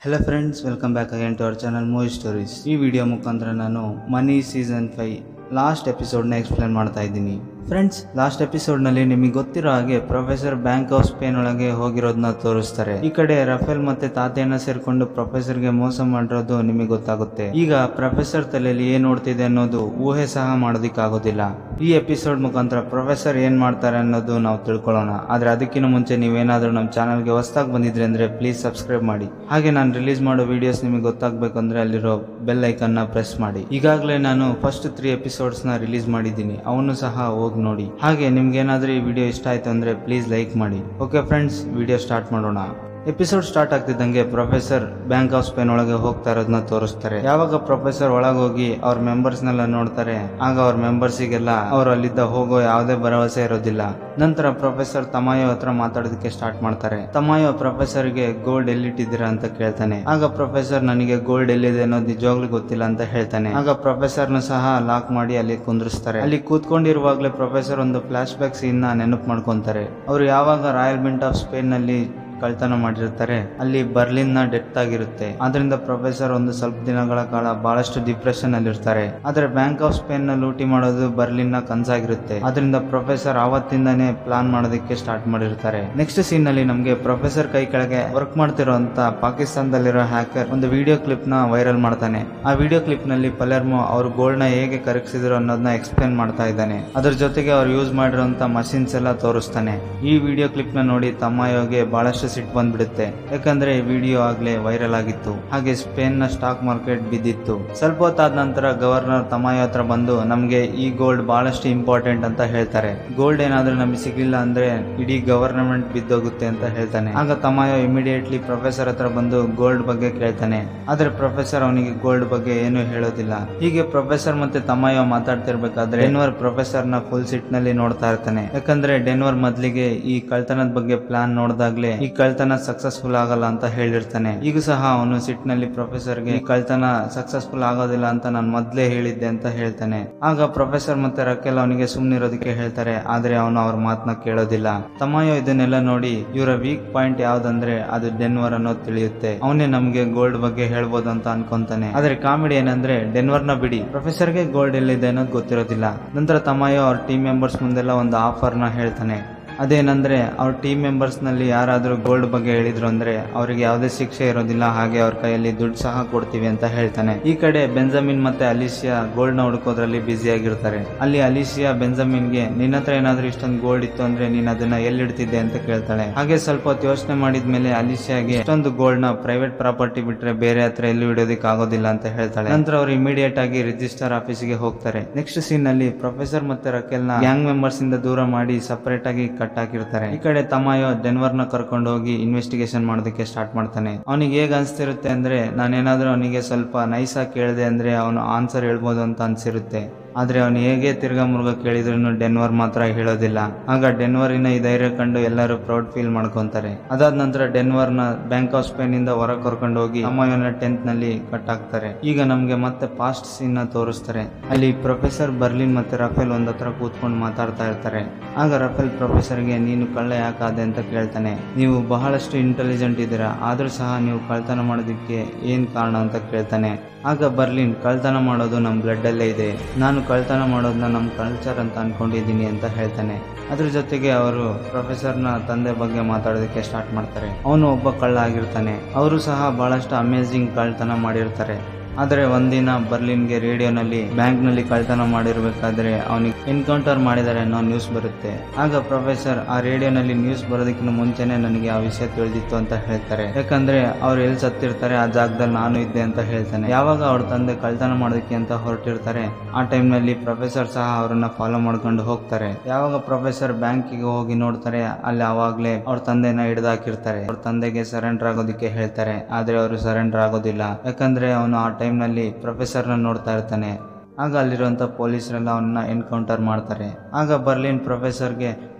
hello friends welcome back again to our channel movie stories ಈ video ಮುಖಾಂತರ ನಾನು money season five last ಎಪಿಸೋಡ್ನ explain ಮಾಡ್ತಾ ಇದ್ದೀನಿ ಫ್ರೆಂಡ್ಸ್ ಲಾಸ್ಟ್ ಎಪಿಸೋಡ್ನಲ್ಲಿ ನಿಮಗೆ ಗೊತ್ತಿರೋ ಹಾಗೆ ಪ್ರೊಫೆಸರ್ ಬ್ಯಾಂಕ್ ಆಫ್ ಸ್ಪೇನ್ ಒಳಗೆ ಹೋಗಿರೋದನ್ನ ತೋರಿಸ್ತಾರೆ ಈ ಕಡೆ ರಫೇಲ್ ಮತ್ತೆ ತಾತೆಯನ್ನ ಸೇರ್ಕೊಂಡು ಪ್ರೊಫೆಸರ್ಗೆ ಮೋಸ ಮಾಡಿರೋದು ನಿಮಗೆ ಗೊತ್ತಾಗುತ್ತೆ ಈಗ ಪ್ರೊಫೆಸರ್ ತಲೆಯಲ್ಲಿ ಏನ್ ನೋಡ್ತಿದೆ ಅನ್ನೋದು ಊಹೆ ಸಹ ಮಾಡೋದಿಕ್ಕಾಗೋದಿಲ್ಲ ಈ ಎಪಿಸೋಡ್ ಮುಖಾಂತರ ಪ್ರೊಫೆಸರ್ ಏನ್ ಮಾಡ್ತಾರೆ ಅನ್ನೋದು ನಾವು ತಿಳ್ಕೊಳ್ಳೋಣ ಆದ್ರೆ ಅದಕ್ಕಿಂತ ಮುಂಚೆ ನೀವೇನಾದ್ರೂ ನಮ್ಮ ಚಾನಲ್ಗೆ ಹೊಸದಾಗಿ ಬಂದಿದ್ರೆ ಅಂದ್ರೆ ಪ್ಲೀಸ್ ಸಬ್ಸ್ಕ್ರೈಬ್ ಮಾಡಿ ಹಾಗೆ ನಾನು ರಿಲೀಸ್ ಮಾಡೋ ವಿಡಿಯೋಸ್ ನಿಮಗೆ ಗೊತ್ತಾಗಬೇಕಂದ್ರೆ ಅಲ್ಲಿರೋ ಬೆಲ್ ಐಕನ್ನ ಪ್ರೆಸ್ ಮಾಡಿ ಈಗಾಗಲೇ ನಾನು ಫಸ್ಟ್ ತ್ರೀ ಎಪಿಸೋಡ್ಸ್ ನ ರಿಲೀಸ್ ಮಾಡಿದ್ದೀನಿ ಅವನು ಸಹ ಹೋಗಿ ನೋಡಿ ಹಾಗೆ ನಿಮ್ಗೆ ಏನಾದ್ರೂ ಈ ವಿಡಿಯೋ ಇಷ್ಟ ಆಯ್ತು ಅಂದ್ರೆ ಪ್ಲೀಸ್ ಲೈಕ್ ಮಾಡಿ ಓಕೆ ಫ್ರೆಂಡ್ಸ್ ವಿಡಿಯೋ ಸ್ಟಾರ್ಟ್ ಮಾಡೋಣ ಎಪಿಸೋಡ್ ಸ್ಟಾರ್ಟ್ ಆಗ್ತಿದ್ದಂಗೆ ಪ್ರೊಫೆಸರ್ ಬ್ಯಾಂಕ್ ಆಫ್ ಸ್ಪೇನ್ ಒಳಗೆ ಹೋಗ್ತಾ ಇರೋದನ್ನ ತೋರಿಸ್ತಾರೆ ಯಾವಾಗ ಪ್ರೊಫೆಸರ್ ಒಳಗೆ ಹೋಗಿ ಅವ್ರ ಮೆಂಬರ್ಸ್ನೆಲ್ಲ ನೋಡ್ತಾರೆ ಆಗ ಅವ್ರ ಮೆಂಬರ್ಸಿಗೆಲ್ಲ ಅವ್ರು ಅಲ್ಲಿದ್ದ ಹೋಗೋ ಯಾವುದೇ ಭರವಸೆ ಇರೋದಿಲ್ಲ ನಂತರ ಪ್ರೊಫೆಸರ್ ತಮಾಯೋ ಹತ್ರ ಮಾತಾಡೋದಕ್ಕೆ ಸ್ಟಾರ್ಟ್ ಮಾಡ್ತಾರೆ ತಮಾಯೋ ಪ್ರೊಫೆಸರ್ಗೆ ಗೋಲ್ಡ್ ಎಲ್ಲಿಟ್ಟಿದ್ದೀರಾ ಅಂತ ಕೇಳ್ತಾನೆ ಆಗ ಪ್ರೊಫೆಸರ್ ನನಗೆ ಗೋಲ್ಡ್ ಎಲ್ಲಿದೆ ಅನ್ನೋದು ನಿಜವಾಗ್ಲೂ ಗೊತ್ತಿಲ್ಲ ಅಂತ ಹೇಳ್ತಾನೆ ಆಗ ಪ್ರೊಫೆಸರ್ನ ಸಹ ಲಾಕ್ ಮಾಡಿ ಅಲ್ಲಿ ಕುಂದ್ರಿಸ್ತಾರೆ ಅಲ್ಲಿ ಕೂತ್ಕೊಂಡಿರುವಾಗಲೇ ಪ್ರೊಫೆಸರ್ ಒಂದು ಫ್ಲಾಶ್ ಬ್ಯಾಕ್ ಸೀನ್ ನ ನೆನಪು ಮಾಡ್ಕೊಂತಾರೆ ಅವರು ಯಾವಾಗ ರಾಯಲ್ ಮಿಂಟ್ ಆಫ್ ಸ್ಪೇನ್ ನಲ್ಲಿ ಕಳ್ತನ ಮಾಡಿರ್ತಾರೆ ಅಲ್ಲಿ ಬರ್ಲಿನ್ ನ ಡೆತ್ ಆಗಿರುತ್ತೆ ಆದ್ರಿಂದ ಪ್ರೊಫೆಸರ್ ಒಂದು ಸ್ವಲ್ಪ ದಿನಗಳ ಕಾಲ ಬಹಳಷ್ಟು ಡಿಪ್ರೆಷನ್ ಅಲ್ಲಿ ಇರ್ತಾರೆ ಆದ್ರೆ ಬ್ಯಾಂಕ್ ಆಫ್ ಸ್ಪೇನ್ ನ ಲೂಟಿ ಮಾಡೋದು ಬರ್ಲಿನ್ ನ ಕನ್ಸಾಗಿರುತ್ತೆ ಆದ್ರಿಂದ ಪ್ರೊಫೆಸರ್ ಆವತ್ತಿಂದಾನೇ ಪ್ಲಾನ್ ಮಾಡೋದಕ್ಕೆ ಸ್ಟಾರ್ಟ್ ಮಾಡಿರ್ತಾರೆ ನೆಕ್ಸ್ಟ್ ಸೀನ್ ನಲ್ಲಿ ನಮ್ಗೆ ಪ್ರೊಫೆಸರ್ ಕೈ ಕೆಳಗೆ ವರ್ಕ್ ಮಾಡ್ತಿರೋ ಅಂತ ಪಾಕಿಸ್ತಾನದಲ್ಲಿರೋ ಹ್ಯಾಕರ್ ಒಂದು ವಿಡಿಯೋ ಕ್ಲಿಪ್ ನ ವೈರಲ್ ಮಾಡ್ತಾನೆ ಆ ವಿಡಿಯೋ ಕ್ಲಿಪ್ ನಲ್ಲಿ ಪಲೆರ್ಮೋ ಅವ್ರು ಗೋಲ್ಡ್ ನ ಹೇಗೆ ಕರಗಿಸಿದ್ರು ಅನ್ನೋದನ್ನ ಎಕ್ಸ್ಪ್ಲೇನ್ ಮಾಡ್ತಾ ಇದ್ದಾನೆ ಅದ್ರ ಜೊತೆಗೆ ಅವ್ರು ಯೂಸ್ ಮಾಡಿರೋಂತ ಮಷಿನ್ಸ್ ಎಲ್ಲ ತೋರಿಸ್ತಾನೆ ಈ ವಿಡಿಯೋ ಕ್ಲಿಪ್ ನ ನೋಡಿ ತಮ್ಮಯೋಗೆ ಬಹಳಷ್ಟು ಸಿಟ್ಟು ಬಂದ್ಬಿಡುತ್ತೆ ಯಾಕಂದ್ರೆ ಈ ವಿಡಿಯೋ ಆಗ್ಲೇ ವೈರಲ್ ಆಗಿತ್ತು ಹಾಗೆ ಸ್ಪೇನ್ ನ ಸ್ಟಾಕ್ ಮಾರ್ಕೆಟ್ ಬಿದ್ದಿತ್ತು ಸ್ವಲ್ಪ ಹೊತ್ತಾದ ನಂತರ ಗವರ್ನರ್ ತಮಾಯೋ ಹತ್ರ ಬಂದು ನಮ್ಗೆ ಈ ಗೋಲ್ಡ್ ಬಹಳಷ್ಟು ಇಂಪಾರ್ಟೆಂಟ್ ಅಂತ ಹೇಳ್ತಾರೆ ಗೋಲ್ಡ್ ಏನಾದ್ರೂ ನಮಗೆ ಸಿಗ್ಲಿಲ್ಲ ಅಂದ್ರೆ ಇಡೀ ಗವರ್ನಮೆಂಟ್ ಬಿದ್ದೋಗುತ್ತೆ ಅಂತ ಹೇಳ್ತಾನೆ ಆಗ ತಮಾಯೋ ಇಮಿಡಿಯೇಟ್ಲಿ ಪ್ರೊಫೆಸರ್ ಹತ್ರ ಬಂದು ಗೋಲ್ಡ್ ಬಗ್ಗೆ ಕೇಳ್ತಾನೆ ಆದ್ರೆ ಪ್ರೊಫೆಸರ್ ಅವನಿಗೆ ಗೋಲ್ಡ್ ಬಗ್ಗೆ ಏನು ಹೇಳೋದಿಲ್ಲ ಹೀಗೆ ಪ್ರೊಫೆಸರ್ ಮತ್ತೆ ತಮಾಯೋ ಮಾತಾಡ್ತಿರ್ಬೇಕಾದ್ರೆ ಡೆನ್ವರ್ ಪ್ರೊಫೆಸರ್ ನ ಫುಲ್ ಸಿಟ್ ನಲ್ಲಿ ನೋಡ್ತಾ ಇರ್ತಾನೆ ಯಾಕಂದ್ರೆ ಡೆನ್ವರ್ ಮೊದ್ಲಿಗೆ ಈ ಕಳ್ತನದ ಬಗ್ಗೆ ಪ್ಲಾನ್ ನೋಡಿದಾಗ್ಲೇ ಈ ಕಳ್ತನ ಸಕ್ಸಸ್ಫುಲ್ ಆಗಲ್ಲ ಅಂತ ಹೇಳಿರ್ತಾನೆ ಈಗ ಸಹ ಅವನು ಸಿಟ್ ನಲ್ಲಿ ಪ್ರೊಫೆಸರ್ಗೆ ಈ ಕಳ್ತನ ಸಕ್ಸಸ್ಫುಲ್ ಆಗೋದಿಲ್ಲ ಅಂತ ನಾನು ಮೊದ್ಲೇ ಹೇಳಿದ್ದೆ ಅಂತ ಹೇಳ್ತಾನೆ ಆಗ ಪ್ರೊಫೆಸರ್ ಮತ್ತೆ ರಕೆಲ್ ಅವನಿಗೆ ಸುಮ್ನಿರೋದಕ್ಕೆ ಹೇಳ್ತಾರೆ ಆದ್ರೆ ಅವನು ಅವ್ರ ಮಾತನ್ನ ಕೇಳೋದಿಲ್ಲ ತಮಾಯೋ ಇದನ್ನೆಲ್ಲ ನೋಡಿ ಇವರ ವೀಕ್ ಪಾಯಿಂಟ್ ಯಾವ್ದಂದ್ರೆ ಅದು ಡೆನ್ವರ್ ಅನ್ನೋದು ತಿಳಿಯುತ್ತೆ ಅವನೇ ನಮ್ಗೆ ಗೋಲ್ಡ್ ಬಗ್ಗೆ ಹೇಳ್ಬೋದು ಅಂತ ಅನ್ಕೊಂತಾನೆ ಆದ್ರೆ ಕಾಮಿಡಿ ಏನಂದ್ರೆ ಡೆನ್ವರ್ ನ ಬಿಡಿ ಪ್ರೊಫೆಸರ್ಗೆ ಗೋಲ್ಡ್ ಎಲ್ಲಿದೆ ಅನ್ನೋದು ಗೊತ್ತಿರೋದಿಲ್ಲ ನಂತರ ತಮಾಯೋ ಅವ್ರ ಟೀಮ್ ಮೆಂಬರ್ಸ್ ಮುಂದೆಲ್ಲ ಒಂದು ಆಫರ್ ನ ಹೇಳ್ತಾನೆ ಅದೇನಂದ್ರೆ ಅವ್ರ ಟೀಮ್ ಮೆಂಬರ್ಸ್ ನಲ್ಲಿ ಯಾರಾದ್ರೂ ಗೋಲ್ಡ್ ಬಗ್ಗೆ ಹೇಳಿದ್ರು ಅಂದ್ರೆ ಅವರಿಗೆ ಯಾವುದೇ ಶಿಕ್ಷೆ ಇರೋದಿಲ್ಲ ಹಾಗೆ ಅವ್ರ ಕೈಯಲ್ಲಿ ದುಡ್ಡು ಸಹ ಕೊಡ್ತೀವಿ ಅಂತ ಹೇಳ್ತಾನೆ ಈ ಕಡೆ ಬೆಂಜಮಿನ್ ಮತ್ತೆ ಅಲಿಸಿಯಾ ಗೋಲ್ಡ್ ನ ಹುಡುಕೋದ್ರಲ್ಲಿ ಬ್ಯುಸಿ ಆಗಿರ್ತಾರೆ ಅಲ್ಲಿ ಅಲಿಸಿಯಾ ಬೆಂಜಮಿನ್ಗೆ ನಿನ್ನ ಹತ್ರ ಏನಾದ್ರೂ ಇಷ್ಟೊಂದು ಗೋಲ್ಡ್ ಇತ್ತು ಅಂದ್ರೆ ನೀನ್ ಅದನ್ನ ಎಲ್ಲಿಡ್ತಿದ್ದೆ ಅಂತ ಕೇಳ್ತಾಳೆ ಹಾಗೆ ಸ್ವಲ್ಪ ಹೊತ್ತು ಯೋಚನೆ ಮಾಡಿದ್ಮೇಲೆ ಅಲಿಸಿಯಾಗೆ ಇಷ್ಟೊಂದು ಗೋಲ್ಡ್ ನ ಪ್ರೈವೇಟ್ ಪ್ರಾಪರ್ಟಿ ಬಿಟ್ರೆ ಬೇರೆ ಹತ್ರ ಎಲ್ಲೂ ಇಡೋದಕ್ಕೆ ಆಗೋದಿಲ್ಲ ಅಂತ ಹೇಳ್ತಾಳೆ ನಂತರ ಅವ್ರು ಇಮಿಡಿಯೇಟ್ ಆಗಿ ರಿಜಿಸ್ಟರ್ ಆಫೀಸ್ಗೆ ಹೋಗ್ತಾರೆ ನೆಕ್ಸ್ಟ್ ಸೀನ್ ನಲ್ಲಿ ಪ್ರೊಫೆಸರ್ ಮತ್ತೆ ರಕೆಲ್ ನ ಗ್ಯಾಂಗ್ ಮೆಂಬರ್ಸ್ ಇಂದ ದೂರ ಮಾಡಿ ಸಪರೇಟ್ ಆಗಿ ಕಟ್ ಹಾಕಿರ್ತಾರೆ ಈ ಕಡೆ ತಮಾಯೋ ಡೆನ್ವರ್ ನ ಕರ್ಕೊಂಡು ಹೋಗಿ ಇನ್ವೆಸ್ಟಿಗೇಷನ್ ಮಾಡೋದಕ್ಕೆ ಸ್ಟಾರ್ಟ್ ಮಾಡ್ತಾನೆ ಅವನಿಗೆ ಹೇಗ್ ಅನ್ಸ್ತಿರುತ್ತೆ ಅಂದ್ರೆ ನಾನೇನಾದ್ರೂ ಅವನಿಗೆ ಸ್ವಲ್ಪ ನೈಸ್ ಆಗಿ ಕೇಳಿದೆ ಅಂದ್ರೆ ಅವನು ಆನ್ಸರ್ ಹೇಳ್ಬೋದು ಅಂತ ಅನ್ಸಿರುತ್ತೆ ಆದ್ರೆ ಅವನು ಹೇಗೆ ತಿರ್ಗಾ ಮುರುಗ ಕೇಳಿದ್ರು ಡೆನ್ವರ್ ಮಾತ್ರ ಹೇಳೋದಿಲ್ಲ ಆಗ ಡೆನ್ವರಿನ ಈ ಧೈರ್ಯ ಕಂಡು ಎಲ್ಲರೂ ಪ್ರೌಡ್ ಫೀಲ್ ಮಾಡ್ಕೊಂತಾರೆ ಅದಾದ ನಂತರ ಡೆನ್ವರ್ ನ ಬ್ಯಾಂಕ್ ಆಫ್ ಸ್ಪೇನ್ ಇಂದ ಹೊರ ಕರ್ಕೊಂಡು ಹೋಗಿ ತಮ್ಮಯ್ಯನ ಟೆಂತ್ ನಲ್ಲಿ ಕಟ್ ಹಾಕ್ತಾರೆ ಈಗ ನಮ್ಗೆ ಮತ್ತೆ ಪಾಸ್ಟ್ ಸೀನ್ ನ ತೋರಿಸ್ತಾರೆ ಅಲ್ಲಿ ಪ್ರೊಫೆಸರ್ ಬರ್ಲಿನ್ ಮತ್ತೆ ರಫೇಲ್ ಒಂದ್ ಹತ್ರ ಕೂತ್ಕೊಂಡು ಮಾತಾಡ್ತಾ ಇರ್ತಾರೆ ಆಗ ರಫೇಲ್ ಪ್ರೊಫೆಸರ್ಗೆ ನೀನು ಕಳ್ಳ ಯಾಕಾದೆ ಅಂತ ಕೇಳ್ತಾನೆ ನೀವು ಬಹಳಷ್ಟು ಇಂಟೆಲಿಜೆಂಟ್ ಇದ್ದೀರಾ ಆದ್ರೂ ಸಹ ನೀವು ಕಳ್ತನ ಮಾಡೋದಕ್ಕೆ ಏನ್ ಕಾರಣ ಅಂತ ಕೇಳ್ತಾನೆ ಆಗ ಬರ್ಲಿನ್ ಕಳ್ತನ ಮಾಡೋದು ನಮ್ಮ ಬ್ಲಡ್ ಅಲ್ಲೇ ಇದೆ ನಾನು ಕಳ್ತನ ಮಾಡೋದನ್ನ ನಮ್ಮ ಕಲ್ಚರ್ ಅಂತ ಅನ್ಕೊಂಡಿದ್ದೀನಿ ಅಂತ ಹೇಳ್ತಾನೆ ಅದ್ರ ಜೊತೆಗೆ ಅವರು ಪ್ರೊಫೆಸರ್ನ ತಂದೆ ಬಗ್ಗೆ ಮಾತಾಡೋದಕ್ಕೆ ಸ್ಟಾರ್ಟ್ ಮಾಡ್ತಾರೆ ಅವನು ಒಬ್ಬ ಕಳ್ಳ ಆಗಿರ್ತಾನೆ ಅವರು ಸಹ ಬಹಳಷ್ಟು ಅಮೇಝಿಂಗ್ ಕಳ್ತನ ಮಾಡಿರ್ತಾರೆ ಆದರೆ ಒಂದಿನ ಬರ್ಲಿನ್ಗೆ ರೇಡಿಯೋನಲ್ಲಿ ಬ್ಯಾಂಕ್ನಲ್ಲಿ ಕಳ್ತನ ಮಾಡಿರ್ಬೇಕಾದ್ರೆ ಅವನಿಗೆ ಎನ್ಕೌಂಟರ್ ಮಾಡಿದ್ದಾರೆ ಅನ್ನೋ ನ್ಯೂಸ್ ಬರುತ್ತೆ ಆಗ ಪ್ರೊಫೆಸರ್ ಆ ರೇಡಿಯೋನಲ್ಲಿ ನ್ಯೂಸ್ ಬರೋದಕ್ಕಿಂತ ಮುಂಚೆನೆ ನನಗೆ ಆ ವಿಷಯ ತಿಳಿದಿತ್ತು ಅಂತ ಹೇಳ್ತಾರೆ ಯಾಕಂದ್ರೆ ಅವ್ರು ಎಲ್ಲಿ ಸತ್ತಿರ್ತಾರೆ ಆ ಜಾಗದಲ್ಲಿ ನಾನು ಇದ್ದೆ ಅಂತ ಹೇಳ್ತಾನೆ ಯಾವಾಗ ಅವ್ರ ತಂದೆ ಕಳ್ತನ ಮಾಡೋದಕ್ಕೆ ಅಂತ ಹೊರಟಿರ್ತಾರೆ ಆ ಟೈಮ್ ನಲ್ಲಿ ಪ್ರೊಫೆಸರ್ ಸಹ ಅವರನ್ನ ಫಾಲೋ ಮಾಡ್ಕೊಂಡು ಹೋಗ್ತಾರೆ ಯಾವಾಗ ಪ್ರೊಫೆಸರ್ ಬ್ಯಾಂಕಿಗೆ ಹೋಗಿ ನೋಡ್ತಾರೆ ಅಲ್ಲಿ ಅವಾಗ್ಲೇ ಅವ್ರ ತಂದೆನ ಹಿಡ್ದು ಹಾಕಿರ್ತಾರೆ ಅವ್ರ ತಂದೆಗೆ ಸರೆಂಡರ್ ಆಗೋದಕ್ಕೆ ಹೇಳ್ತಾರೆ ಆದ್ರೆ ಅವರು ಸರೆಂಡರ್ ಆಗೋದಿಲ್ಲ ಯಾಕಂದ್ರೆ ಅವನು ಆ ಟೈಮ್ ನಲ್ಲಿ ಪ್ರೊಫೆಸರ್ ನ ನೋಡ್ತಾ ಇರ್ತಾನೆ ಆಗ ಅಲ್ಲಿರುವಂತ ಪೊಲೀಸರೆಲ್ಲ ಅವನ್ನ ಎನ್ಕೌಂಟರ್ ಮಾಡ್ತಾರೆ ಆಗ ಬರ್ಲಿನ್ ಪ್ರೊಫೆಸರ್ಗೆ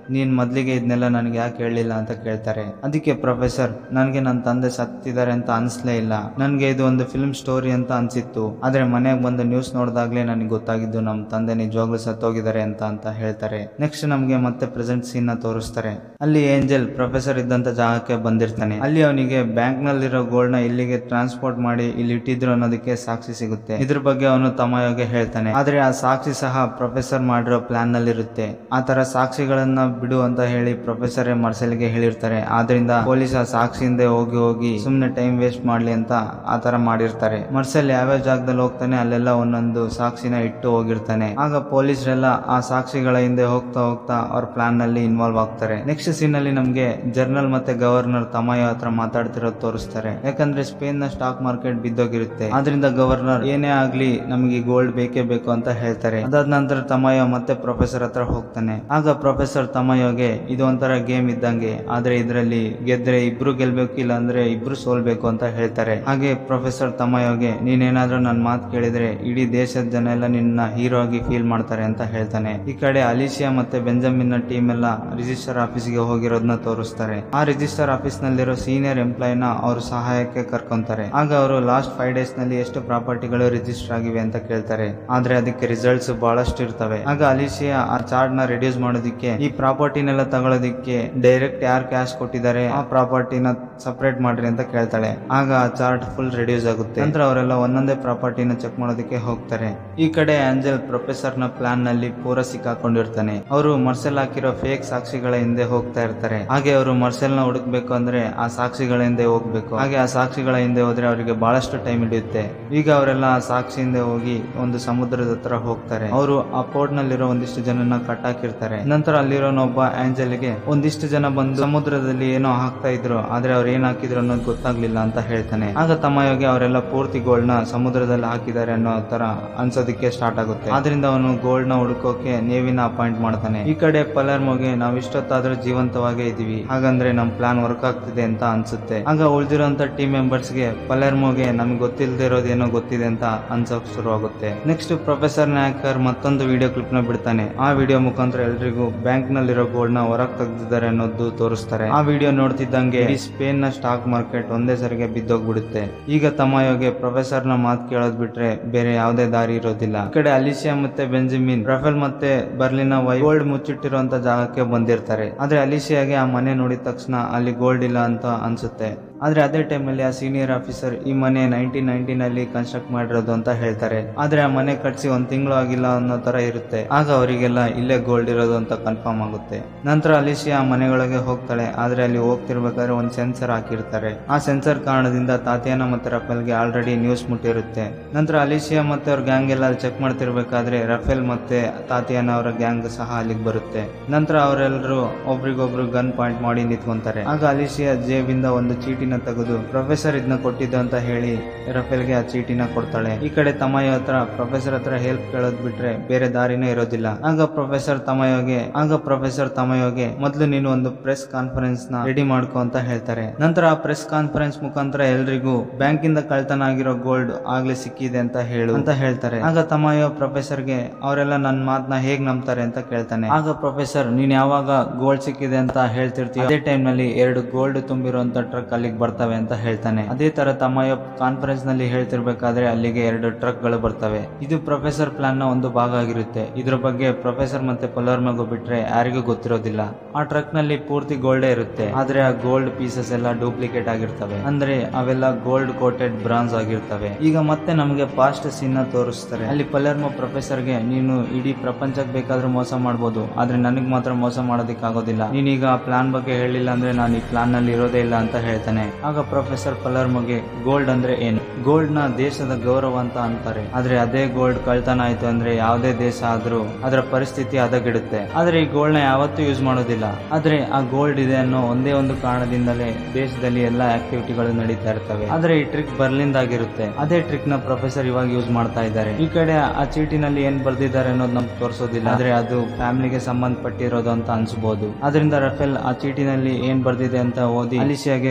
ನೀನ್ ಮೊದ್ಲಿಗೆ ಇದನ್ನೆಲ್ಲ ನನಗೆ ಯಾಕೆ ಹೇಳಲಿಲ್ಲ ಅಂತ ಕೇಳ್ತಾರೆ ಅದಕ್ಕೆ ಪ್ರೊಫೆಸರ್ ನನಗೆ ನನ್ನ ತಂದೆ ಸತ್ತಿದ್ದಾರೆ ಅಂತ ಅನ್ಸ್ಲೇ ಇಲ್ಲ ನನಗೆ ಇದು ಒಂದು ಫಿಲ್ಮ್ ಸ್ಟೋರಿ ಅಂತ ಅನ್ಸಿತ್ತು ಆದ್ರೆ ಮನೆಗೆ ಬಂದು ನ್ಯೂಸ್ ನೋಡಿದಾಗ್ಲೇ ನನಗೆ ಗೊತ್ತಾಗಿದ್ದು ನಮ್ಮ ತಂದೆ ನಿಜವಾಗ್ಲೂ ಸತ್ತೋಗಿದ್ದಾರೆ ಅಂತ ಅಂತ ಹೇಳ್ತಾರೆ ನೆಕ್ಸ್ಟ್ ನಮಗೆ ಮತ್ತೆ ಪ್ರೆಸೆಂಟ್ ಸೀನ್ ನ ತೋರಿಸ್ತಾರೆ ಅಲ್ಲಿ ಏಂಜಲ್ ಪ್ರೊಫೆಸರ್ ಇದ್ದಂತ ಜಾಗಕ್ಕೆ ಬಂದಿರ್ತಾನೆ ಅಲ್ಲಿ ಅವನಿಗೆ ಬ್ಯಾಂಕ್ ನಲ್ಲಿರೋ ಗೋಲ್ಡ್ ನ ಇಲ್ಲಿಗೆ ಟ್ರಾನ್ಸ್ಪೋರ್ಟ್ ಮಾಡಿ ಇಲ್ಲಿ ಇಟ್ಟಿದ್ರು ಅನ್ನೋದಕ್ಕೆ ಸಾಕ್ಷಿ ಸಿಗುತ್ತೆ ಇದ್ರ ಬಗ್ಗೆ ಅವನು ತಮಯೋಗೆ ಹೇಳ್ತಾನೆ ಆದ್ರೆ ಆ ಸಾಕ್ಷಿ ಸಹ ಪ್ರೊಫೆಸರ್ ಮಾಡಿರೋ ಪ್ಲಾನ್ ನಲ್ಲಿ ಇರುತ್ತೆ ಆ ತರ ಸಾಕ್ಷಿಗಳನ್ನ ಬಿಡು ಅಂತ ಹೇಳಿ ಪ್ರೊಫೆಸರ್ ಮರ್ಸೆಲ್ಗೆ ಹೇಳಿರ್ತಾರೆ ಆದ್ರಿಂದ ಪೊಲೀಸ್ ಆ ಸಾಕ್ಷಿಯಿಂದ ಹೋಗಿ ಹೋಗಿ ಸುಮ್ನೆ ಟೈಮ್ ವೇಸ್ಟ್ ಮಾಡ್ಲಿ ಅಂತ ಆ ತರ ಮಾಡಿರ್ತಾರೆ ಮರ್ಸೆಲ್ ಯಾವ್ಯಾವ ಜಾಗದಲ್ಲಿ ಹೋಗ್ತಾನೆ ಅಲ್ಲೆಲ್ಲ ಒಂದೊಂದು ಸಾಕ್ಷಿನ ಇಟ್ಟು ಹೋಗಿರ್ತಾನೆ ಆಗ ಪೊಲೀಸರೆಲ್ಲ ಆ ಸಾಕ್ಷಿಗಳ ಹಿಂದೆ ಹೋಗ್ತಾ ಹೋಗ್ತಾ ಅವ್ರ ಪ್ಲಾನ್ ನಲ್ಲಿ ಇನ್ವಾಲ್ವ್ ಆಗ್ತಾರೆ ನೆಕ್ಸ್ಟ್ ಸೀನ್ ಅಲ್ಲಿ ನಮ್ಗೆ ಜರ್ನಲ್ ಮತ್ತೆ ಗವರ್ನರ್ ತಮಯ ಹತ್ರ ಮಾತಾಡ್ತಿರೋದು ತೋರಿಸ್ತಾರೆ ಯಾಕಂದ್ರೆ ಸ್ಪೇನ್ ನ ಸ್ಟಾಕ್ ಮಾರ್ಕೆಟ್ ಬಿದ್ದೋಗಿರುತ್ತೆ ಆದ್ರಿಂದ ಗವರ್ನರ್ ಏನೇ ಆಗ್ಲಿ ನಮಗೆ ಗೋಲ್ಡ್ ಬೇಕೇ ಬೇಕು ಅಂತ ಹೇಳ್ತಾರೆ ಅದಾದ ನಂತರ ತಮಯ ಮತ್ತೆ ಪ್ರೊಫೆಸರ್ ಹತ್ರ ಹೋಗ್ತಾನೆ ಆಗ ಪ್ರೊಫೆಸರ್ ತಮಯೋಗೆ ಇದು ಒಂಥರ ಗೇಮ್ ಇದ್ದಂಗೆ ಆದ್ರೆ ಇದರಲ್ಲಿ ಗೆದ್ರೆ ಇಬ್ರು ಗೆಲ್ಬೇಕು ಇಲ್ಲ ಅಂದ್ರೆ ಇಬ್ರು ಸೋಲ್ಬೇಕು ಅಂತ ಹೇಳ್ತಾರೆ ಹಾಗೆ ಪ್ರೊಫೆಸರ್ ತಮಯೋಗೆ ನೀನೇನಾದ್ರೂ ನನ್ನ ಮಾತು ಕೇಳಿದ್ರೆ ಇಡೀ ದೇಶದ ಜನ ಎಲ್ಲ ನಿನ್ನ ಹೀರೋ ಆಗಿ ಫೀಲ್ ಮಾಡ್ತಾರೆ ಅಂತ ಹೇಳ್ತಾನೆ ಈ ಕಡೆ ಅಲಿಶಿಯಾ ಮತ್ತೆ ಬೆಂಜಮಿನ್ ನ ಟೀಮ್ ಎಲ್ಲ ರಿಜಿಸ್ಟರ್ ಆಫೀಸ್ಗೆ ಹೋಗಿರೋದನ್ನ ತೋರಿಸ್ತಾರೆ ಆ ರಿಜಿಸ್ಟರ್ ಆಫೀಸ್ ನಲ್ಲಿರೋ ಸೀನಿಯರ್ ಎಂಪ್ಲಾಯ್ ನ ಅವ್ರ ಸಹಾಯಕ್ಕೆ ಕರ್ಕೊಂತಾರೆ ಆಗ ಅವರು ಲಾಸ್ಟ್ ಫೈವ್ ಡೇಸ್ ನಲ್ಲಿ ಎಷ್ಟು ಪ್ರಾಪರ್ಟಿಗಳು ರಿಜಿಸ್ಟರ್ ಆಗಿವೆ ಅಂತ ಕೇಳ್ತಾರೆ ಆದ್ರೆ ಅದಕ್ಕೆ ರಿಸಲ್ಟ್ಸ್ ಬಹಳಷ್ಟು ಇರ್ತವೆ ಆಗ ಅಲಿಶಿಯಾ ಆ ಚಾರ್ಟ್ ನ ರಿಡ್ಯೂಸ್ ಮಾಡೋದಿಕ್ಕೆ ಈ ಪ್ರಾಪರ್ಟಿನೆಲ್ಲ ತಗೊಳ್ಳೋದಿಕ್ಕೆ ಡೈರೆಕ್ಟ್ ಯಾರು ಕ್ಯಾಶ್ ಕೊಟ್ಟಿದ್ದಾರೆ ಆ ಪ್ರಾಪರ್ಟಿನ ಸಪರೇಟ್ ಮಾಡ್ರಿ ಅಂತ ಕೇಳ್ತಾಳೆ ಆಗ ಆ ಚಾರ್ಟ್ ಫುಲ್ ರಿಡ್ಯೂಸ್ ಆಗುತ್ತೆ ನಂತರ ಅವರೆಲ್ಲ ಒಂದೊಂದೇ ಪ್ರಾಪರ್ಟಿನ ಚೆಕ್ ಮಾಡೋದಕ್ಕೆ ಹೋಗ್ತಾರೆ ಈ ಕಡೆ ಆಂಜಲ್ ಪ್ರೊಫೆಸರ್ ನ ಪ್ಲಾನ್ ನಲ್ಲಿ ಪೂರ ಸಿಕ್ಕಾಕೊಂಡಿರ್ತಾನೆ ಅವರು ಮರ್ಸೆಲ್ ಹಾಕಿರೋ ಫೇಕ್ ಸಾಕ್ಷಿಗಳ ಹಿಂದೆ ಹೋಗ್ತಾ ಇರ್ತಾರೆ ಹಾಗೆ ಅವರು ಮರ್ಸೆಲ್ ನ ಹುಡುಕ್ಬೇಕು ಅಂದ್ರೆ ಆ ಸಾಕ್ಷಿಗಳ ಹಿಂದೆ ಹೋಗ್ಬೇಕು ಹಾಗೆ ಆ ಸಾಕ್ಷಿಗಳ ಹಿಂದೆ ಹೋದ್ರೆ ಅವರಿಗೆ ಬಹಳಷ್ಟು ಟೈಮ್ ಹಿಡಿಯುತ್ತೆ ಈಗ ಅವರೆಲ್ಲ ಆ ಸಾಕ್ಷಿ ಹಿಂದೆ ಹೋಗಿ ಒಂದು ಸಮುದ್ರದ ಹತ್ರ ಹೋಗ್ತಾರೆ ಅವರು ಆ ಪೋರ್ಟ್ ನಲ್ಲಿರೋ ಒಂದಿಷ್ಟು ಜನನ ಕಟ್ಟಾಕಿರ್ತಾರೆ ನಂತರ ಅಲ್ಲಿರೋನೊಬ್ಬ ಆಂಜಲ್ಗೆ ಒಂದಿಷ್ಟು ಜನ ಬಂದು ಸಮುದ್ರದಲ್ಲಿ ಏನೋ ಹಾಕ್ತಾ ಇದ್ರು ಆದ್ರೆ ಅವ್ರು ಏನ್ ಹಾಕಿದ್ರು ಅನ್ನೋದು ಗೊತ್ತಾಗ್ಲಿಲ್ಲ ಅಂತ ಹೇಳ್ತಾನೆ ಆಗ ತಮ್ಮಯೋಗಿ ಅವರೆಲ್ಲ ಪೂರ್ತಿ ಗೋಲ್ಡ್ ನ ಸಮುದ್ರದಲ್ಲಿ ಹಾಕಿದ್ದಾರೆ ಅನ್ನೋ ತರ ಅನ್ಸೋದಕ್ಕೆ ಸ್ಟಾರ್ಟ್ ಆಗುತ್ತೆ ಆದ್ರಿಂದ ಅವನು ಗೋಲ್ಡ್ ನ ಹುಡುಕೋಕೆ ನೇವಿನ ಅಪಾಯಿಂಟ್ ಮಾಡ್ತಾನೆ ಈ ಕಡೆ ಪಲರ್ಮೋಗೆ ನಾವ್ ಇಷ್ಟೊತ್ತಾದ್ರೂ ಜೀವಂತವಾಗೇ ಇದೀವಿ ಹಾಗಂದ್ರೆ ನಮ್ ಪ್ಲಾನ್ ವರ್ಕ್ ಆಗ್ತಿದೆ ಅಂತ ಅನ್ಸುತ್ತೆ ಆಗ ಉಳಿದಿರೋಂತ ಟೀಮ್ ಮೆಂಬರ್ಸ್ ಗೆ ಪಲರ್ಮೋಗೆ ನಮ್ಗೆ ಗೊತ್ತಿಲ್ಲದೆ ಇರೋದೇನೋ ಗೊತ್ತಿದೆ ಅಂತ ಅನ್ಸೋಕ್ ಶುರು ಆಗುತ್ತೆ ನೆಕ್ಸ್ಟ್ ಪ್ರೊಫೆಸರ್ ನ್ಯಾಕರ್ ಮತ್ತೊಂದು ವಿಡಿಯೋ ಕ್ಲಿಪ್ ನ ಬಿಡ್ತಾನೆ ಆ ವಿಡಿಯೋ ಮುಖಾಂತರ ಎಲ್ರಿಗೂ ಬ್ಯಾಂಕ್ ನಲ್ಲಿರೋ ಗೋಲ್ಡ್ ನ ಹೊರಗ್ ತೆಗ್ದಿದ್ದಾರೆ ಅನ್ನೋದು ತೋರಿಸ್ತಾರೆ ಆ ವಿಡಿಯೋ ನೋಡ್ತಿದ್ದಂಗೆ ಇಡೀ ಸ್ಪೇನ್ ನ ಸ್ಟಾಕ್ ಮಾರ್ಕೆಟ್ ಒಂದೇ ಸರಿಗೆ ಬಿದ್ದೋಗ್ಬಿಡುತ್ತೆ ಈಗ ತಮ್ಮಯೋಗೆ ಪ್ರೊಫೆಸರ್ ನ ಮಾತು ಕೇಳೋದ್ ಬಿಟ್ರೆ ಬೇರೆ ಯಾವುದೇ ದಾರಿ ಇರೋದಿಲ್ಲ ಈ ಕಡೆ ಅಲಿಶಿಯಾ ಮತ್ತೆ ಬೆಂಜಮಿನ್ ರಫೇಲ್ ಮತ್ತೆ ಬರ್ಲಿನ ವೈ ಗೋಲ್ಡ್ ಮುಚ್ಚಿಟ್ಟಿರುವಂತ ಜಾಗಕ್ಕೆ ಬಂದಿರ್ತಾರೆ ಆದ್ರೆ ಅಲಿಶಿಯಾಗೆ ಆ ಮನೆ ನೋಡಿದ ತಕ್ಷಣ ಅಲ್ಲಿ ಗೋಲ್ಡ್ ಇಲ್ಲ ಅಂತ ಅನ್ಸುತ್ತೆ ಆದ್ರೆ ಅದೇ ಟೈಮಲ್ಲಿ ಆ ಸೀನಿಯರ್ ಆಫೀಸರ್ ಈ ಮನೆ ನೈನ್ಟೀನ್ ನೈನ್ಟೀನ್ ಕನ್ಸ್ಟ್ರಕ್ಟ್ ಮಾಡಿರೋದು ಅಂತ ಹೇಳ್ತಾರೆ ಆದ್ರೆ ಆ ಮನೆ ಕಟ್ಸಿ ಒಂದ್ ತಿಂಗಳು ಆಗಿಲ್ಲ ಅನ್ನೋ ತರ ಇರುತ್ತೆ ಆಗ ಅವರಿಗೆಲ್ಲ ಇಲ್ಲೇ ಗೋಲ್ಡ್ ಇರೋದು ಅಂತ ಕನ್ಫರ್ಮ್ ಆಗುತ್ತೆ ನಂತರ ಅಲಿಶಿಯಾ ಆ ಮನೆಗಳಿಗೆ ಹೋಗ್ತಾಳೆ ಆದ್ರೆ ಅಲ್ಲಿ ಹೋಗ್ತಿರ್ಬೇಕಾದ್ರೆ ಒಂದ್ ಸೆನ್ಸರ್ ಹಾಕಿರ್ತಾರೆ ಆ ಸೆನ್ಸರ್ ಕಾರಣದಿಂದ ತಾತಿಯಾನ ಮತ್ತೆ ರಫೇಲ್ಗೆ ಆಲ್ರೆಡಿ ನ್ಯೂಸ್ ಮುಟ್ಟಿರುತ್ತೆ ನಂತರ ಅಲಿಶಿಯಾ ಮತ್ತೆ ಅವ್ರ ಗ್ಯಾಂಗ್ ಎಲ್ಲ ಚೆಕ್ ಮಾಡ್ತಿರ್ಬೇಕಾದ್ರೆ ರಫೇಲ್ ಮತ್ತೆ ತಾತಿಯಾನ ಅವರ ಗ್ಯಾಂಗ್ ಸಹ ಅಲ್ಲಿಗೆ ಬರುತ್ತೆ ನಂತರ ಅವರೆಲ್ಲರೂ ಒಬ್ರಿಗೊಬ್ರು ಗನ್ ಪಾಯಿಂಟ್ ಮಾಡಿ ನಿಂತ್ಕೊಂತಾರೆ ಆಗ ಅಲಿಶಿಯಾ ಜೇಬಿಂದ ಒಂದು ಚೀಟಿನ ತೆಗೆದು ಪ್ರೊಫೆಸರ್ ಇದನ್ನ ಕೊಟ್ಟಿದ್ದು ಅಂತ ಹೇಳಿ ರಫೇಲ್ಗೆ ಆ ಚೀಟಿನ ಕೊಡ್ತಾಳೆ ಈ ಕಡೆ ತಮಯ ಹತ್ರ ಪ್ರೊಫೆಸರ್ ಹತ್ರ ಹೆಲ್ಪ್ ಕೇಳೋದ್ ಬಿಟ್ರೆ ಬೇರೆ ದಾರಿನೇ ಇರೋದಿಲ್ಲ ಆಗ ಪ್ರೊಫೆಸರ್ ತಮಯೋಗೆ ಆಗ ಪ್ರೊಫೆಸರ್ ತಮಯೋಗೆ ಮೊದಲು ನೀನು ಒಂದು ಪ್ರೆಸ್ ಕಾನ್ಫರೆನ್ಸ್ ನ ರೆಡಿ ಮಾಡ್ಕೊ ಅಂತ ಹೇಳ್ತಾರೆ ನಂತರ ಆ ಪ್ರೆಸ್ ಕಾನ್ಫರೆನ್ಸ್ ಮುಖಾಂತರ ಎಲ್ರಿಗೂ ಬ್ಯಾಂಕ್ ಇಂದ ಕಳ್ತನ ಆಗಿರೋ ಗೋಲ್ಡ್ ಆಗ್ಲೇ ಸಿಕ್ಕಿದೆ ಅಂತ ಹೇಳು ಅಂತ ಹೇಳ್ತಾರೆ ಆಗ ತಮಯೋ ಪ್ರೊಫೆಸರ್ಗೆ ಅವರೆಲ್ಲ ನನ್ನ ಮಾತನ್ನ ಹೇಗ್ ನಂಬ್ತಾರೆ ಅಂತ ಕೇಳ್ತಾನೆ ಆಗ ಪ್ರೊಫೆಸರ್ ನೀನ್ ಯಾವಾಗ ಗೋಲ್ಡ್ ಸಿಕ್ಕಿದೆ ಅಂತ ಹೇಳ್ತಿರ್ತೀವಿ ಅದೇ ಟೈಮ್ ನಲ್ಲಿ ಎರಡು ಗೋಲ್ಡ್ ತುಂಬಿರುವಂತ ಟ್ರಕ್ ಅಲ್ಲಿಗೆ ಬರ್ತವೆ ಅಂತ ಹೇಳ್ತಾನೆ ಅದೇ ತರ ತಮ್ಮಯ್ಯ ಕಾನ್ಫರೆನ್ಸ್ ನಲ್ಲಿ ಹೇಳ್ತಿರ್ಬೇಕಾದ್ರೆ ಅಲ್ಲಿಗೆ ಎರಡು ಟ್ರಕ್ ಗಳು ಬರ್ತವೆ ಇದು ಪ್ರೊಫೆಸರ್ ಪ್ಲಾನ್ ನ ಒಂದು ಭಾಗ ಆಗಿರುತ್ತೆ ಇದ್ರ ಬಗ್ಗೆ ಪ್ರೊಫೆಸರ್ ಮತ್ತೆ ಪೊಲರ್ಮಗು ಬಿಟ್ರೆ ಯಾರಿಗೂ ಗೊತ್ತಿರೋದಿಲ್ಲ ಆ ಟ್ರಕ್ ನಲ್ಲಿ ಪೂರ್ತಿ ಗೋಲ್ಡೇ ಇರುತ್ತೆ ಆದ್ರೆ ಆ ಗೋಲ್ಡ್ ಪೀಸಸ್ ಎಲ್ಲ ಡೂಪ್ಲಿಕೇಟ್ ಆಗಿರ್ತವೆ ಅಂದ್ರೆ ಅವೆಲ್ಲ ಗೋಲ್ಡ್ ಕೋಟೆಡ್ ಬ್ರಾನ್ಸ್ ಆಗಿರ್ತವೆ ಈಗ ಮತ್ತೆ ನಮಗೆ ಪಾಸ್ಟ್ ಸೀನ್ ನ ತೋರಿಸ್ತಾರೆ ಅಲ್ಲಿ ಪಲರ್ಮೋ ಪ್ರೊಫೆಸರ್ಗೆ ನೀನು ಇಡೀ ಪ್ರಪಂಚಕ್ಕೆ ಬೇಕಾದ್ರೂ ಮೋಸ ಮಾಡ್ಬೋದು ಆದ್ರೆ ನನಗ್ ಮಾತ್ರ ಮೋಸ ಮಾಡೋದಕ್ಕೆ ಆಗೋದಿಲ್ಲ ನೀನೀಗ ಆ ಪ್ಲಾನ್ ಬಗ್ಗೆ ಹೇಳಿಲ್ಲ ಅಂದ್ರೆ ನಾನು ಈ ಪ್ಲಾನ್ ನಲ್ಲಿ ಇರೋದೇ ಇಲ್ಲ ಅಂತ ಹೇಳ್ತಾನೆ ಆಗ ಪ್ರೊಫೆಸರ್ ಪಲರ್ಮಗೆ ಗೋಲ್ಡ್ ಅಂದ್ರೆ ಏನು ಗೋಲ್ಡ್ ನ ದೇಶದ ಗೌರವ ಅಂತ ಅಂತಾರೆ ಆದ್ರೆ ಅದೇ ಗೋಲ್ಡ್ ಕಳ್ತನ ಆಯ್ತು ಅಂದ್ರೆ ಯಾವುದೇ ದೇಶ ಆದ್ರೂ ಅದರ ಪರಿಸ್ಥಿತಿ ಹದಗೆಡುತ್ತೆ ಆದ್ರೆ ಈ ಗೋಲ್ಡ್ ನ ಯಾವತ್ತೂ ಯೂಸ್ ಮಾಡೋದಿಲ್ಲ ಆದ್ರೆ ಆ ಗೋಲ್ಡ್ ಇದೆ ಅನ್ನೋ ಒಂದೇ ಒಂದು ಕಾರಣದಿಂದಲೇ ದೇಶದಲ್ಲಿ ಎಲ್ಲಾ ಆಕ್ಟಿವಿಟಿಗಳು ನಡೀತಾ ಇರ್ತವೆ ಆದ್ರೆ ಈ ಟ್ರಿಕ್ ಬರ್ಲಿಂದಾಗಿರುತ್ತೆ ಅದೇ ಟ್ರಿಕ್ ನ ಪ್ರೊಫೆಸರ್ ಇವಾಗ ಯೂಸ್ ಮಾಡ್ತಾ ಇದ್ದಾರೆ ಈ ಕಡೆ ಆ ಚೀಟಿನಲ್ಲಿ ಏನ್ ಬರ್ದಿದ್ದಾರೆ ಅನ್ನೋದು ನಮ್ಗೆ ತೋರಿಸೋದಿಲ್ಲ ಆದ್ರೆ ಅದು ಫ್ಯಾಮಿಲಿಗೆ ಸಂಬಂಧಪಟ್ಟಿರೋದು ಅಂತ ಅನ್ಸ್ಬೋದು ಅದರಿಂದ ರಫೇಲ್ ಆ ಚೀಟಿನಲ್ಲಿ ಏನ್ ಬರ್ದಿದೆ ಅಂತ ಓದಿ ಅಲಿಶಿಯಾಗೆ ಗೋಲ್ಡ್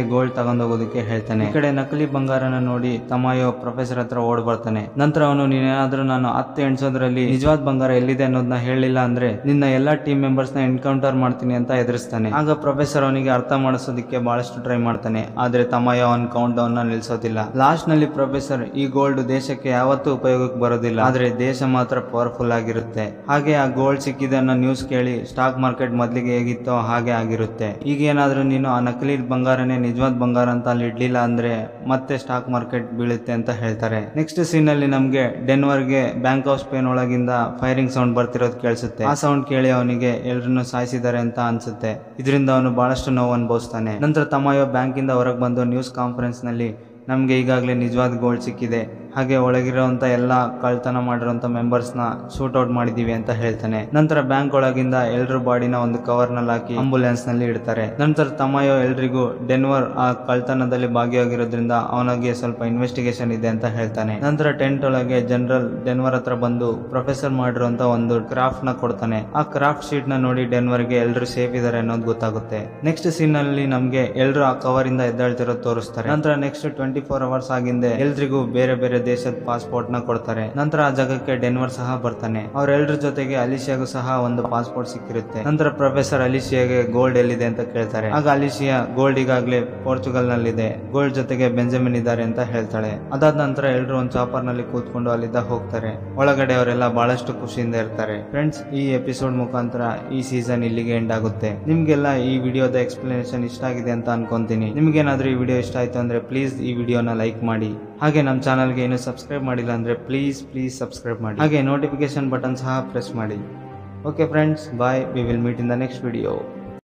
ತಗೊಂಡೋಗೋದಕ್ಕೆ ಹೇಳ್ತಾನೆ ಈ ಕಡೆ ನಕಲಿ ಬಂಗಾರನ ನೋಡಿ ತಮಾಯೋ ಪ್ರೊಫೆಸರ್ ಹತ್ರ ಓಡ್ ಬರ್ತಾನೆ ನಂತರ ಅವನು ನೀನೇನಾದ್ರೂ ನಾನು ಹತ್ತು ಎಣ್ಸೋದ್ರಲ್ಲಿ ನಿಜವಾದ ಬಂಗಾರ ಎಲ್ಲಿದೆ ಅನ್ನೋದನ್ನ ಹೇಳಿಲ್ಲ ಅಂದ್ರೆ ನಿನ್ನ ಎಲ್ಲಾ ಟೀಮ್ ಮೆಂಬರ್ಸ್ ನ ಎನ್ಕೌಂಟರ್ ಮಾಡ್ತೀನಿ ಅಂತ ಎದುರಿಸ್ತಾನೆ ಆಗ ಪ್ರೊಫೆಸರ್ ಅವನಿಗೆ ಅರ್ಥ ಮಾಡಿಸೋದಕ್ಕೆ ಬಹಳಷ್ಟು ಟ್ರೈ ಮಾಡ್ತಾನೆ ಆದ್ರೆ ತಮಾಯೋ ಅವನ್ ಕೌಂಟ್ ಡೌನ್ ನ ನಿಲ್ಸೋದಿಲ್ಲ ಲಾಸ್ಟ್ ನಲ್ಲಿ ಪ್ರೊಫೆಸರ್ ಈ ಗೋಲ್ಡ್ ದೇಶಕ್ಕೆ ಯಾವತ್ತೂ ಉಪಯೋಗಕ್ಕೆ ಬರೋದಿಲ್ಲ ಆದ್ರೆ ದೇಶ ಮಾತ್ರ ಪವರ್ಫುಲ್ ಆಗಿರುತ್ತೆ ಹಾಗೆ ಆ ಗೋಲ್ಡ್ ಸಿಕ್ಕಿದೆ ಅನ್ನೋ ನ್ಯೂಸ್ ಕೇಳಿ ಸ್ಟಾಕ್ ಮಾರ್ಕೆಟ್ ಮೊದ್ಲಿಗೆ ಹೇಗಿತ್ತೋ ಹಾಗೆ ಆಗಿರುತ್ತೆ ಈಗ ಏನಾದ್ರೂ ನೀನು ಆ ನಕಲಿ ಬಂಗಾರನೇ ನಿಜವಾದ ಬಂಗಾರ ಅಂತ ಅಲ್ಲಿ ಇಡ್ಲಿಲ್ಲ ಅಂದ್ರೆ ಮತ್ತೆ ಸ್ಟಾಕ್ ಮಾರ್ಕೆಟ್ ಬೀಳುತ್ತೆ ಅಂತ ಹೇಳ್ತಾರೆ ನೆಕ್ಸ್ಟ್ ಸೀನ್ ಅಲ್ಲಿ ನಮ್ಗೆ ಡೆನ್ವರ್ಗೆ ಬ್ಯಾಂಕ್ ಆಫ್ ಸ್ಪೇನ್ ಒಳಗಿಂದ ಫೈರಿಂಗ್ ಸೌಂಡ್ ಬರ್ತಿರೋದು ಕೇಳಿಸುತ್ತೆ ಆ ಸೌಂಡ್ ಕೇಳಿ ಅವನಿಗೆ ಎಲ್ರನ್ನು ಸಾಯಿಸಿದ್ದಾರೆ ಅಂತ ಅನ್ಸುತ್ತೆ ಇದರಿಂದ ಅವನು ಬಹಳಷ್ಟು ನೋವು ಅನುಭವಿಸ್ತಾನೆ ನಂತರ ತಮಾಯೋ ಬ್ಯಾಂಕ್ ಇಂದ ಹೊರಗೆ ಬಂದು ನ್ಯೂಸ್ ಕಾನ್ಫರೆನ್ಸ್ ನಲ್ಲಿ ನಮ್ಗೆ ಈಗಾಗಲೇ ನಿಜವಾದ ಗೋಲ್ಡ್ ಸಿಕ್ಕಿದೆ ಹಾಗೆ ಒಳಗಿರುವಂತ ಎಲ್ಲ ಕಳ್ತನ ಮಾಡಿರುವಂತ ಮೆಂಬರ್ಸ್ ನ ಶೂಟ್ ಔಟ್ ಮಾಡಿದೀವಿ ಅಂತ ಹೇಳ್ತಾನೆ ನಂತರ ಬ್ಯಾಂಕ್ ಒಳಗಿಂದ ಎಲ್ರ ಬಾಡಿನ ಒಂದು ಕವರ್ ನಲ್ಲಿ ಹಾಕಿ ಆಂಬುಲೆನ್ಸ್ ನಲ್ಲಿ ಇಡ್ತಾರೆ ನಂತರ ತಮಾಯೋ ಎಲ್ರಿಗೂ ಡೆನ್ವರ್ ಆ ಕಳ್ತನದಲ್ಲಿ ಭಾಗಿಯಾಗಿರೋದ್ರಿಂದ ಅವನಿಗೆ ಸ್ವಲ್ಪ ಇನ್ವೆಸ್ಟಿಗೇಷನ್ ಇದೆ ಅಂತ ಹೇಳ್ತಾನೆ ನಂತರ ಟೆಂಟ್ ಒಳಗೆ ಜನರಲ್ ಡೆನ್ವರ್ ಹತ್ರ ಬಂದು ಪ್ರೊಫೆಸರ್ ಮಾಡಿರುವಂತ ಒಂದು ಕ್ರಾಫ್ಟ್ ನ ಕೊಡ್ತಾನೆ ಆ ಕ್ರಾಫ್ಟ್ ಶೀಟ್ ನ ನೋಡಿ ಡೆನ್ವರ್ಗೆ ಎಲ್ರು ಸೇಫ್ ಇದಾರೆ ಅನ್ನೋದು ಗೊತ್ತಾಗುತ್ತೆ ನೆಕ್ಸ್ಟ್ ಸೀನ್ ಅಲ್ಲಿ ನಮ್ಗೆ ಎಲ್ರು ಆ ಕವರ್ ಇಂದ ಎದ್ದೇಳ್ತಿರೋದು ತೋರಿಸ್ತಾರೆ ನಂತರ ನೆಕ್ಸ್ಟ್ ಟ್ವೆಂಟಿ ಫೋರ್ ಅವರ್ಸ್ ಆಗಿಂದೆ ಎಲ್ರಿಗೂ ಬೇರೆ ಬೇರೆ ದೇಶದ ಪಾಸ್ಪೋರ್ಟ್ ನ ಕೊಡ್ತಾರೆ ನಂತರ ಆ ಜಾಗಕ್ಕೆ ಡೆನ್ವರ್ ಸಹ ಬರ್ತಾನೆ ಅವರೆಲ್ಲರ ಜೊತೆಗೆ ಅಲಿಶಿಯಾಗೂ ಸಹ ಒಂದು ಪಾಸ್ಪೋರ್ಟ್ ಸಿಕ್ಕಿರುತ್ತೆ ನಂತರ ಪ್ರೊಫೆಸರ್ ಅಲಿಶಿಯಾಗೆ ಗೋಲ್ಡ್ ಎಲ್ಲಿದೆ ಅಂತ ಕೇಳ್ತಾರೆ ಆಗ ಅಲಿಶಿಯಾ ಗೋಲ್ಡ್ ಈಗಾಗಲೇ ಪೋರ್ಚುಗಲ್ ನಲ್ಲಿದೆ ಗೋಲ್ಡ್ ಜೊತೆಗೆ ಬೆಂಜಮಿನ್ ಇದ್ದಾರೆ ಅಂತ ಹೇಳ್ತಾಳೆ ಅದಾದ ನಂತರ ಎಲ್ಲರೂ ಒಂದು ಚಾಪರ್ ನಲ್ಲಿ ಕೂತ್ಕೊಂಡು ಅಲ್ಲಿದ್ದ ಹೋಗ್ತಾರೆ ಒಳಗಡೆ ಅವರೆಲ್ಲ ಬಹಳಷ್ಟು ಖುಷಿಯಿಂದ ಇರ್ತಾರೆ ಫ್ರೆಂಡ್ಸ್ ಈ ಎಪಿಸೋಡ್ ಮುಖಾಂತರ ಈ ಸೀಸನ್ ಇಲ್ಲಿಗೆ ಎಂಡ್ ಆಗುತ್ತೆ ನಿಮ್ಗೆಲ್ಲ ಈ ವಿಡಿಯೋದ ಎಕ್ಸ್ಪ್ಲನೇಷನ್ ಇಷ್ಟ ಆಗಿದೆ ಅಂತ ಅನ್ಕೊಂತೀನಿ ನಿಮ್ಗೇನಾದ್ರೂ ಈ ವಿಡಿಯೋ ಇಷ್ಟ ಆಯ್ತು ಅಂದ್ರೆ ಪ್ಲೀಸ್ ಈ ವಿಡಿಯೋನ ಲೈಕ್ ಮಾಡಿ ಹಾಗೆ ನಮ್ಮ ಚಾನಲ್ಗೆ ಏನು ಸಬ್ಸ್ಕ್ರೈಬ್ ಮಾಡಿಲ್ಲ ಅಂದ್ರೆ ಪ್ಲೀಸ್ ಪ್ಲೀಸ್ ಸಬ್ಸ್ಕ್ರೈಬ್ ಮಾಡಿ ಹಾಗೆ ನೋಟಿಫಿಕೇಶನ್ ಬಟನ್ ಸಹ ಪ್ರೆಸ್ ಮಾಡಿ okay friends bye we will meet in the next video